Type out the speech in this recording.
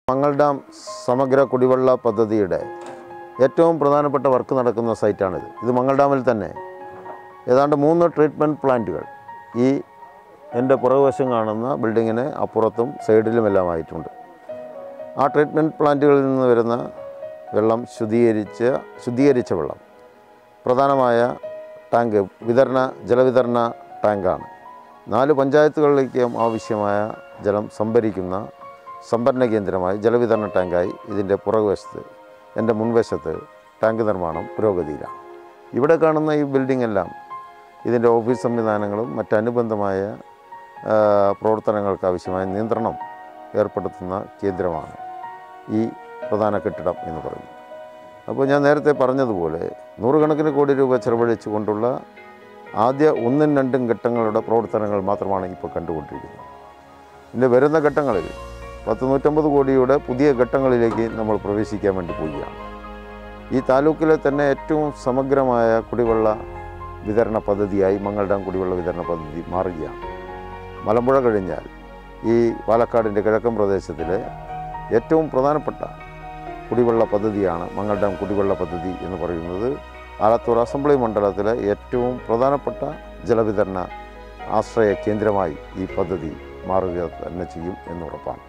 മങ്ങൾ dam സമഗ്ര കുടിവെള്ള പദ്ധതിയുടെ ഏറ്റവും പ്രധാനപ്പെട്ട വർക്ക് നടക്കുന്ന സൈറ്റാണിത് ഇത് മങ്ങൾ ഡാമിൽ തന്നെ ഏതാണ്ട് മൂന്ന് ട്രീറ്റ്മെൻറ്റ് പ്ലാന്റുകൾ ഈ എൻ്റെ പുറകുവശം കാണുന്ന ബിൽഡിങ്ങിന് അപ്പുറത്തും സൈഡിലുമെല്ലാമായിട്ടുണ്ട് ആ ട്രീറ്റ്മെൻറ്റ് പ്ലാന്റുകളിൽ നിന്ന് വരുന്ന വെള്ളം ശുദ്ധീകരിച്ച ശുദ്ധീകരിച്ച വെള്ളം പ്രധാനമായ ടാങ്ക് വിതരണ ജലവിതരണ ടാങ്കാണ് നാല് പഞ്ചായത്തുകളിലേക്കും ആവശ്യമായ ജലം സംഭരിക്കുന്ന സംഭരണ കേന്ദ്രമായി ജലവിതരണ ടാങ്കായി ഇതിൻ്റെ പുറകുവശത്ത് എൻ്റെ മുൻവശത്ത് ടാങ്ക് നിർമ്മാണം പുരോഗതിയിലാണ് ഇവിടെ കാണുന്ന ഈ ബിൽഡിംഗ് എല്ലാം ഇതിൻ്റെ ഓഫീസ് സംവിധാനങ്ങളും മറ്റനുബന്ധമായ ആ, പ്രവർത്തനങ്ങൾക്ക് ആവശ്യമായ നിയന്ത്രണം ഏർപ്പെടുത്തുന്ന കേന്ദ്രമാണ് ഈ പ്രധാന കെട്ടിടം എന്ന് പറയുന്നത് അപ്പോൾ ഞാൻ നേരത്തെ പറഞ്ഞതുപോലെ നൂറുകണക്കിന് കോടി രൂപ ചെലവഴിച്ചുകൊണ്ടുള്ള ആദ്യ ഒന്നും രണ്ടും ഘട്ടങ്ങളുടെ പ്രവർത്തനങ്ങൾ മാത്രമാണ് ഇപ്പോൾ കണ്ടുകൊണ്ടിരിക്കുന്നത് ഇനി വരുന്ന ഘട്ടങ്ങളിൽ പത്ത് നൂറ്റമ്പത് കോടിയുടെ പുതിയ ഘട്ടങ്ങളിലേക്ക് നമ്മൾ പ്രവേശിക്കാൻ വേണ്ടി പോവുകയാണ് ഈ താലൂക്കിലെ തന്നെ ഏറ്റവും സമഗ്രമായ കുടിവെള്ള വിതരണ പദ്ധതിയായി മങ്ങൾ ഡാം കുടിവെള്ള വിതരണ പദ്ധതി മാറുകയാണ് മലമ്പുഴ കഴിഞ്ഞാൽ ഈ പാലക്കാടിൻ്റെ കിഴക്കൻ പ്രദേശത്തിലെ ഏറ്റവും പ്രധാനപ്പെട്ട കുടിവെള്ള പദ്ധതിയാണ് മങ്ങൾ ഡാം കുടിവെള്ള പദ്ധതി എന്ന് പറയുന്നത് ആലത്തൂർ അസംബ്ലി മണ്ഡലത്തിലെ ഏറ്റവും പ്രധാനപ്പെട്ട ജലവിതരണ ആശ്രയ കേന്ദ്രമായി ഈ പദ്ധതി മാറുക തന്നെ ചെയ്യും എന്നുറപ്പാണ്